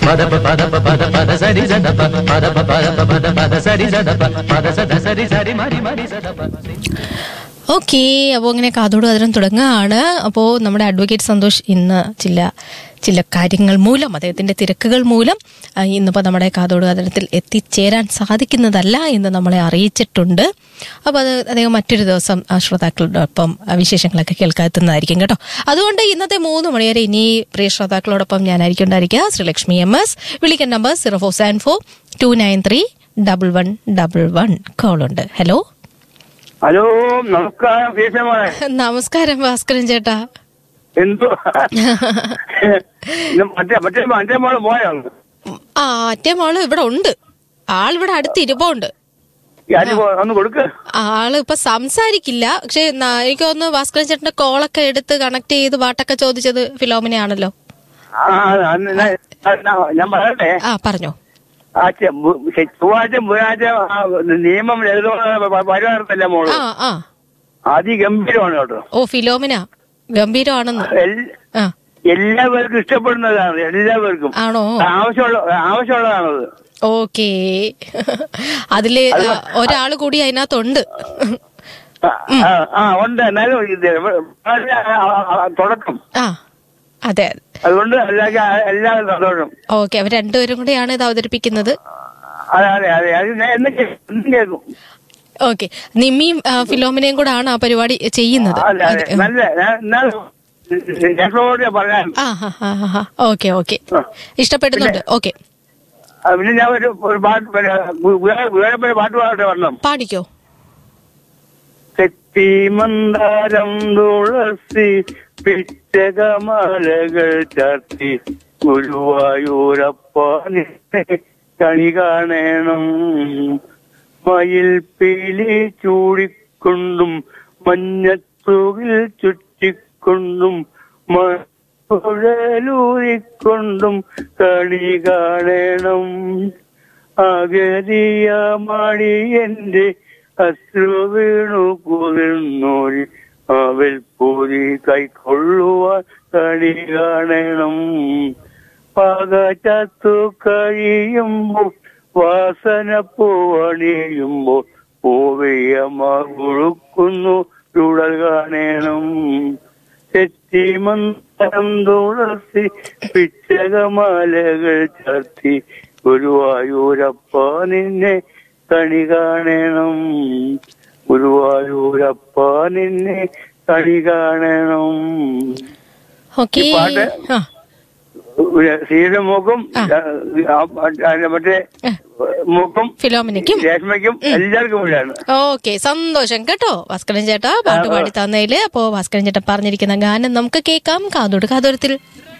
పద ప పద ప పద పద సరి సద ప పద ప పద ప పద పద సరి సద ప పద సద సరి సరి మరి మరి సద ప ഓക്കെ അപ്പോൾ ഇങ്ങനെ കാതോട് അതിരം തുടങ്ങുകയാണ് അപ്പോൾ നമ്മുടെ അഡ്വക്കേറ്റ് സന്തോഷ് ഇന്ന് ചില ചില കാര്യങ്ങൾ മൂലം അദ്ദേഹത്തിന്റെ തിരക്കുകൾ മൂലം ആ, ഇന്നിപ്പോൾ നമ്മുടെ കാതോട് കഥനത്തിൽ എത്തിച്ചേരാൻ സാധിക്കുന്നതല്ല എന്ന് നമ്മളെ അറിയിച്ചിട്ടുണ്ട് അപ്പോൾ അത് അദ്ദേഹം മറ്റൊരു ദിവസം ആ, ശ്രോതാക്കളോടൊപ്പം ആ, വിശേഷങ്ങളൊക്കെ കേൾക്കാൻ എത്തുന്നതായിരിക്കും കേട്ടോ അതുകൊണ്ട് ഇന്നത്തെ മൂന്ന് മണിവരെ ഇനി പ്രിയ ശ്രോതാക്കളോടൊപ്പം ഞാനായിരിക്കും ഉണ്ടായിരിക്കുക ശ്രീലക്ഷ്മി എം എസ് വിളിക്കുന്ന number zero four seven four two nine three double one double one കോളുണ്ട് ഹലോ ഹലോ നമസ്കാരം ഭീഷണമാണ് നമസ്കാരം ഭാസ്കരൻ ചേട്ടാ എന്തോ ഇത് മറ്റേ മറ്റേ മറ്റേ മോള് പോയോ ആ മറ്റേ മോള് ഇവിടെ ഉണ്ട് ആളിവിടെ അടുത്ത് ഇരിപ്പുണ്ട് ഞാൻ ഒന്ന് കൊടുക്ക് ആള് ഇപ്പൊ സംസാരിക്കില്ല പക്ഷെ ന- എനിക്ക് തോന്നുന്നു ഭാസ്കരൻ ചേട്ടന്റെ കോളൊക്കെ എടുത്ത് കണക്ട് ചെയ്ത് പാട്ടൊക്കെ ചോദിച്ചത് ഫിലോമിനെയാണല്ലോ ആ അന്ന് ഞാൻ- ഞാൻ- ഞാൻ പറയട്ടെ ആ പറഞ്ഞോ ആ ചെ- ബു- ചെ- ചൊവ്വാഴ്ച ബുധനാഴ്ച ആ നിയമം വരുവായിരുന്നല്ല മോള് ആ ആ അതിഗംഭീരമാണ് കേട്ടോ ഓ ഫിലോമിന ഗംഭീരമാണെന്ന് എൽ- ആ എല്ലാവർക്കും ഇഷ്ടപ്പെടുന്നതാണ് എല്ലാവർക്കും ആണോ ആവശ്യമുള്ള ആവശ്യമുള്ളതാണത് ഓക്കേ അതില് ആ, ഒരാള് കൂടി അതിനകത്തുണ്ട് ആ, ആ, ആ ഉണ്ട് എന്നാലും ഇത് വളരെ ആ, ആ, ആ, തുടക്കം ആ അതെ അതുകൊണ്ട് എല്ലാവർക്കും എല്ലാവരും സന്തോഷം ഓക്കെ അവർ രണ്ടുപേരും കൂടെയാണ് ഇത് അവതരിപ്പിക്കുന്നത് അതെ അതെ അതെ അത് ഞാൻ എന്നും കേൾക്കും, എന്നും കേൾക്കും ഓക്കെ നിമ്മിയും ആ, ഫിലോമിനയും കൂടാണ് ആ പരിപാടി ചെയ്യുന്നത് അതെ അതെ അതെ. നല്ല ഞാൻ- എന്നാലും ഞങ്ങളോട് പറയാൻ ആ ഹാ ഹാ ഹാ ഓക്കെ ഓക്കെ ഇഷ്ടപ്പെടുന്നുണ്ട് ഓക്കെ ആ, പിന്നെ ഞാൻ ഒരു ഒരു പാട്ട് പിന്നെ ഗു- ഗുരുവാ- ഗുരുവായൂരപ്പൻ്റെ പാട്ട് പാടട്ടെ വരണം പാടിക്കോ ശക്തി മന്ദാരം തുളസി പിച്ചകമാലകൾ ചാർത്തി ഗുരുവായൂരപ്പാനെ കണി കാണണം മയിൽ പീലി ചൂടിക്കൊണ്ടും മഞ്ഞത്തൂകിൽ ചുറ്റിക്കൊണ്ടും കുഴലൂരിക്കൊണ്ടും കണി കാണണം അഗതിയ മണി എന്റെ അശ്രു വീണു കുതിർന്നോരി അവൽ പൂരി കൈക്കൊള്ളുവാൻ കണി കാണണം പകചത്തു കഴിയുമ്പോൾ വാസന പൂവണിയുമ്പോൾ പൂവയ്യമാകുഴുക്കുന്നു ചുടൽ കാണണം തെറ്റിമന്തരം തുളസി പിച്ചകമാലകൾ ചാർത്തി ഗുരുവായൂരപ്പ നിന്നെ കണി കാണണം ഗുരുവായൂരപ്പ നിന്നെ കണി കാണണം ഓക്കെ ഈ പാട്ട് ആ സീയുടെ മൂക്കും ആ. ആ, ആ, മറ്റേ മൂക്കും ഫിലോമിനയ്ക്കും രേഷ്മയ്ക്കും എല്ലാവർക്കും കൂടിയാണ് ഓക്കെ സന്തോഷം കേട്ടോ ഭാസ്കരൻ ചേട്ടാ പാട്ട് പാടി തന്നതില് അപ്പോ ഭാസ്കരൻ ചേട്ടൻ പറഞ്ഞിരിക്കുന്ന ഗാനം നമുക്ക് കേൾക്കാം കാതോട് കാതോരത്തിൽ